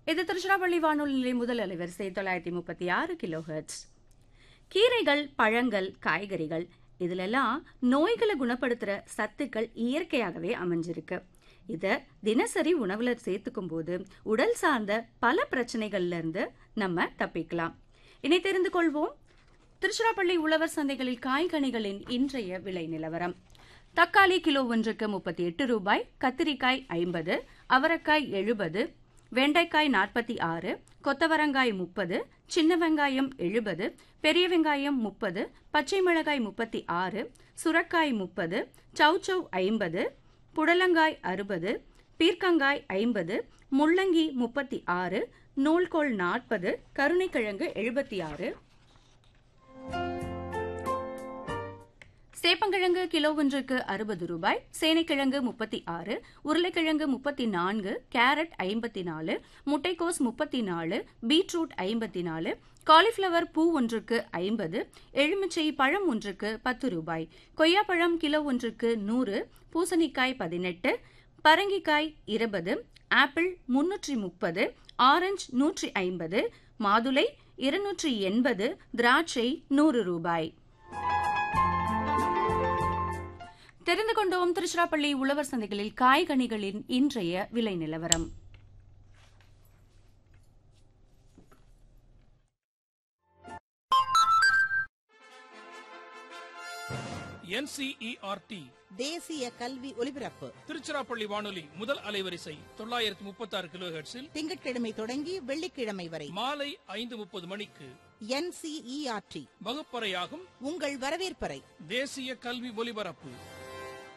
இது திருச்சிராப்பள்ளி வானொலி நிலையம் முதல் அலைவரிசை தொள்ளாயிரத்தி முப்பத்தி ஆறு கிலோ ஹெர்ட்ஸ் கீரைகள் பழங்கள் காய்கறிகள் இதுலெல்லாம் நோய்களை குணப்படுத்துற சத்துக்கள் இயற்கையாகவே அமைஞ்சிருக்கு இத தினசரி உணவுல சேர்த்துக்கும் போது உடல் சார்ந்த பல பிரச்சனைகள்ல இருந்து நம்ம தப்பிக்கலாம் இனி தெரிந்து கொள்வோம் திருச்சிராப்பள்ளி உழவர் சந்தைகளில் காய்கனிகளின் இன்றைய விலை நிலவரம் தக்காளி கிலோ ஒன்றுக்கு முப்பத்தி எட்டு ரூபாய் கத்திரிக்காய் ஐம்பது அவரைக்காய் எழுபது வெண்டைக்காய் நாற்பத்தி ஆறு கொத்தவரங்காய் முப்பது சின்ன வெங்காயம் எழுபது பெரிய வெங்காயம் முப்பது பச்சை மிளகாய் முப்பத்தி ஆறு சுரக்காய் முப்பது சௌச்சௌ ஐம்பது புடலங்காய் அறுபது பீர்க்கங்காய் ஐம்பது முள்ளங்கி முப்பத்தி ஆறு நூல்கோல் நாற்பது கருணைக்கிழங்கு எழுபத்தி ஆறு சேப்பங்கிழங்கு கிலோ ஒன்றுக்கு அறுபது ரூபாய் சேனைக்கிழங்கு முப்பத்தி ஆறு உருளைக்கிழங்கு முப்பத்தி நான்கு கேரட் ஐம்பத்தி நாலு முட்டைக்கோஸ் முப்பத்தி நாலு பீட்ரூட் ஐம்பத்தி நாலு காலிஃப்ளவர் பூ ஒன்றுக்கு ஐம்பது எலுமிச்சை பழம் ஒன்றுக்கு பத்து ரூபாய் கொய்யாப்பழம் கிலோ ஒன்றுக்கு நூறு பூசணிக்காய் பதினெட்டு பரங்கிக்காய் இருபது ஆப்பிள் முன்னூற்றி முப்பது ஆரஞ்சு நூற்றி ஐம்பது மாதுளை இருநூற்றி எண்பது திராட்சை நூறு ரூபாய் தெரிந்து கொண்டோம் திருச்சிராப்பள்ளி உழவர் சந்தைகளில் காய்கனிகளின் இன்றைய விலை நிலவரம் என்சிஇஆர்டி தேசிய கல்வி ஒலிபரப்பு திருச்சிராப்பள்ளி வானொலி முதல் அலைவரிசை தொள்ளாயிரத்தி முப்பத்தி ஆறு கிலோ ஹெர்ட்ஸில் திங்கட்கிழமை தொடங்கி வெள்ளிக்கிழமை வரை மாலை ஐந்து முப்பது மணிக்கு என்சிஇஆர்டி வகுப்பறையாகும் உங்கள் வரவேற்பறை தேசிய கல்வி ஒலிபரப்பு